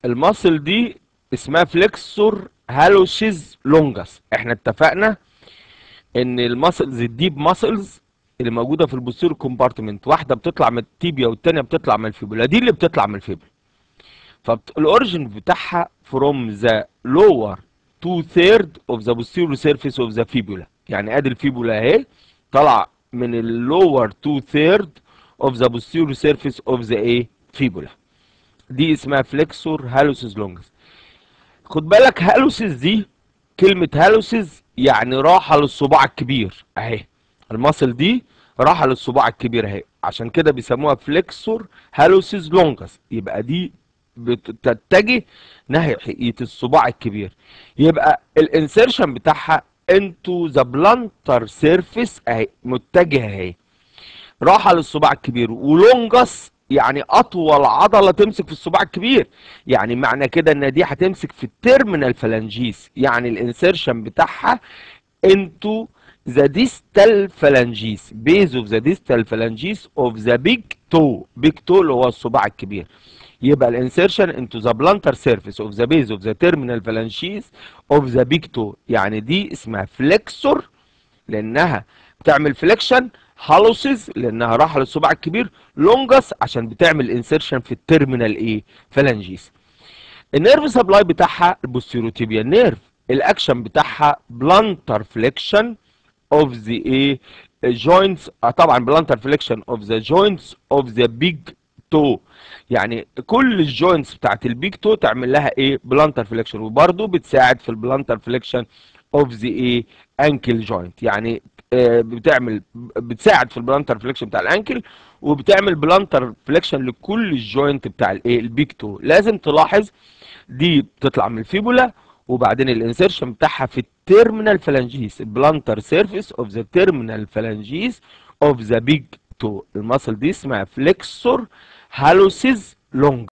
الماسل دي اسمها فليكسور هالوسيز لونجس احنا اتفقنا ان الماسلز الديب ماسلز اللي موجوده في البوستيريور كومبارتمنت واحده بتطلع من التيبيا والتانيه بتطلع من الفيبولا دي اللي بتطلع من الفيبولا فالاوريجن بتاعها from the lower two third of the posterior surface of the fibula يعني ادي الفيبولا اهي طلع من اللور two third of the posterior surface of the ايه fibula دي اسمها فليكسور هالوسيس لونجس خد بالك هالوسيس دي كلمة هالوسيس يعني راحة للصباع الكبير اهي المصل دي راحة للصباع الكبير اهي عشان كده بيسموها فليكسور هالوسيس لونجس يبقى دي بتتجه ناحية الصباع الكبير يبقى الانسيرشن بتاعها انتو ذا بلانتر سيرفيس اهي متجهه اهي راحه للصباع الكبير ولونجس يعني اطول عضله تمسك في الصباع الكبير يعني معنى كده ان دي هتمسك في التيرمينال فالانجيس يعني الانسيرشن بتاعها انتو ذا ديستال فالانجيس بيز اوف ذا ديستال فالانجيس اوف ذا بيج تو بيج تو اللي هو الصباع الكبير يبقى الانسيرشن انتو ذا بلانتر سيرفيس اوف ذا بيز اوف ذا تيرمينال فالانجيس اوف ذا بيج تو يعني دي اسمها فليكسور لانها بتعمل فليكشن هالوسيز لانها راحه للصباع الكبير لونجس عشان بتعمل انسيرشن في التيرمينال ايه فالانجيس النيرف سبلاي بتاعها البوستيروتيبيا نيرف الاكشن بتاعها بلانتر فليكشن اوف ذا ايه جوينتس طبعا بلانتر فليكشن اوف ذا جوينتس اوف ذا بيج تو يعني كل الجوينتس بتاعت البيج تو تعمل لها ايه بلانتر فليكشن وبرده بتساعد في البلانتر فليكشن اوف ذا ايه انكل جوينت يعني آه بتعمل بتساعد في البلانتر فليكشن بتاع الانكل وبتعمل بلانتر فليكشن لكل الجوينت بتاع الايه البيج تو لازم تلاحظ دي بتطلع من الفيبولا وبعدين الانسيرشن بتاعها في التيرمينال فالانجيس البلانتر سيرفيس اوف ذا تيرمينال فالانجيس اوف ذا بيج تو الماسل دي اسمها فليكسور هالوسيز لونج